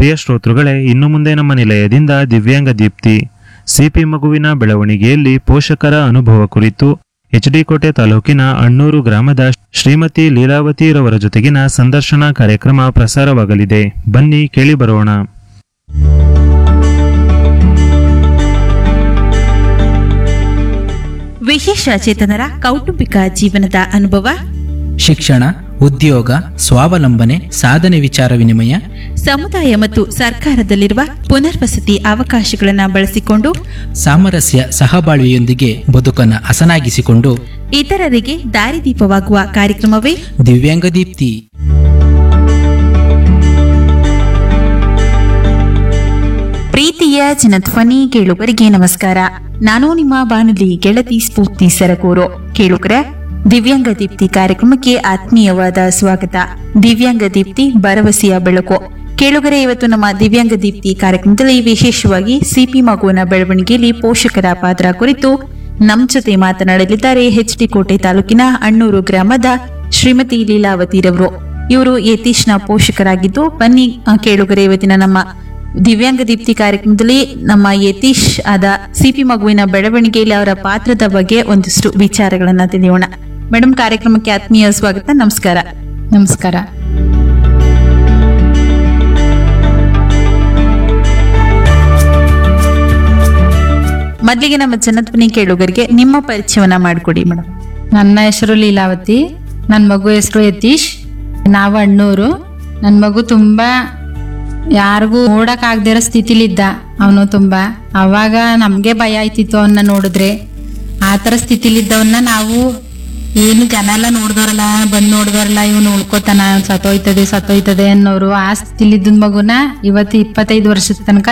ಪ್ರಿಯ ಶ್ರೋತೃಗಳೇ ಇನ್ನು ಮುಂದೆ ನಮ್ಮ ನಿಲಯದಿಂದ ದಿವ್ಯಾಂಗ ದೀಪ್ತಿ ಸಿಪಿ ಮಗುವಿನ ಬೆಳವಣಿಗೆಯಲ್ಲಿ ಪೋಷಕರ ಅನುಭವ ಕುರಿತು ಎಚ್ಡಿ ಕೋಟೆ ತಾಲೂಕಿನ ಅಣ್ಣೂರು ಗ್ರಾಮದ ಶ್ರೀಮತಿ ಲೀಲಾವತಿರವರ ಜೊತೆಗಿನ ಸಂದರ್ಶನ ಕಾರ್ಯಕ್ರಮ ಪ್ರಸಾರವಾಗಲಿದೆ ಬನ್ನಿ ಕೇಳಿ ಬರೋಣ ವಿಶೇಷ ಚೇತನರ ಕೌಟುಂಬಿಕ ಜೀವನದ ಅನುಭವ ಶಿಕ್ಷಣ ಉದ್ಯೋಗ ಸ್ವಾವಲಂಬನೆ ಸಾಧನೆ ವಿಚಾರ ವಿನಿಮಯ ಸಮುದಾಯ ಮತ್ತು ಸರ್ಕಾರದಲ್ಲಿರುವ ಪುನರ್ವಸತಿ ಅವಕಾಶಗಳನ್ನು ಬಳಸಿಕೊಂಡು ಸಾಮರಸ್ಯ ಸಹಬಾಳ್ವೆಯೊಂದಿಗೆ ಬದುಕನ್ನು ಹಸನಾಗಿಸಿಕೊಂಡು ಇತರರಿಗೆ ದಾರಿದೀಪವಾಗುವ ಕಾರ್ಯಕ್ರಮವೇ ದಿವ್ಯಾಂಗ ದೀಪ್ತಿ ಪ್ರೀತಿಯ ಜನಧ್ವನಿ ಕೇಳುಗರಿಗೆ ನಮಸ್ಕಾರ ನಾನು ನಿಮ್ಮ ಬಾನುಲಿ ಗೆಳತಿ ಸ್ಫೂರ್ತಿ ಸರಗೂರು ಕೇಳುಗರ ದಿವ್ಯಾಂಗ ದೀಪ್ತಿ ಕಾರ್ಯಕ್ರಮಕ್ಕೆ ಆತ್ಮೀಯವಾದ ಸ್ವಾಗತ ದಿವ್ಯಾಂಗ ದೀಪ್ತಿ ಭರವಸೆಯ ಬೆಳಕು ಕೇಳುಗರೆ ಇವತ್ತು ನಮ್ಮ ದಿವ್ಯಾಂಗ ದೀಪ್ತಿ ಕಾರ್ಯಕ್ರಮದಲ್ಲಿ ವಿಶೇಷವಾಗಿ ಸಿಪಿ ಮಗುವಿನ ಬೆಳವಣಿಗೆಯಲ್ಲಿ ಪೋಷಕರ ಪಾತ್ರ ಕುರಿತು ನಮ್ ಜೊತೆ ಮಾತನಾಡಲಿದ್ದಾರೆ ಎಚ್ ಡಿ ಕೋಟೆ ತಾಲೂಕಿನ ಅಣ್ಣೂರು ಗ್ರಾಮದ ಶ್ರೀಮತಿ ಲೀಲಾವತಿರವರು ಇವರು ಯತೀಶ್ನ ಪೋಷಕರಾಗಿದ್ದು ಬನ್ನಿ ಆ, ಕೇಳುಗರೆ ಇವತ್ತಿನ ನಮ್ಮ ದಿವ್ಯಾಂಗ ದೀಪ್ತಿ ಕಾರ್ಯಕ್ರಮದಲ್ಲಿ ನಮ್ಮ ಯತೀಶ್ ಆದ ಸಿಪಿ ಮಗುವಿನ ಬೆಳವಣಿಗೆಯಲ್ಲಿ ಅವರ ಪಾತ್ರದ ಬಗ್ಗೆ ಒಂದಿಷ್ಟು ವಿಚಾರಗಳನ್ನ ತಿಳಿಯೋಣ ಮೇಡಮ್ ಕಾರ್ಯಕ್ರಮಕ್ಕೆ ಆತ್ಮೀಯ ಸ್ವಾಗತ ನಮಸ್ಕಾರ ನಮಸ್ಕಾರ ಮೊದಲಿಗೆ ನಮ್ಮ ಜನಧ್ವನಿ ಕೇಳುಗರಿಗೆ ನಿಮ್ಮ ಪರಿಚಯವನ್ನ ಮಾಡಿಕೊಡಿ ಮೇಡಮ್ ನನ್ನ ಹೆಸರು ಲೀಲಾವತಿ ನನ್ನ ಮಗು ಹೆಸರು ಯತೀಶ್ ನಾವು ಅಣ್ಣೂರು ನನ್ನ ಮಗು ತುಂಬಾ ಯಾರಿಗೂ ನೋಡಕ್ ಆಗದೇ ಇರೋ ಸ್ಥಿತಿಲಿದ್ದ ಅವನು ತುಂಬಾ ಅವಾಗ ನಮ್ಗೆ ಭಯ ಆಯ್ತಿತ್ತು ಅವನ್ನ ನೋಡಿದ್ರೆ ಆ ಥರ ಸ್ಥಿತಿಲಿದ್ದವನ್ನ ನಾವು ಏನು ಜನ ಎಲ್ಲ ನೋಡ್ದವ್ರಲ್ಲ ಬಂದ್ ನೋಡ್ದವ್ರಲ್ಲ ಇವನು ಉಳ್ಕೋತಾನ ಸತ್ತೋಯ್ತದೆ ಸತ್ತೋಯ್ತದೆ ಅನ್ನೋರು ಆ ಸ್ಥಿತಿಲಿದ್ದ ಮಗುನ ಇವತ್ತು ಇಪ್ಪತ್ತೈದು ವರ್ಷದ ತನಕ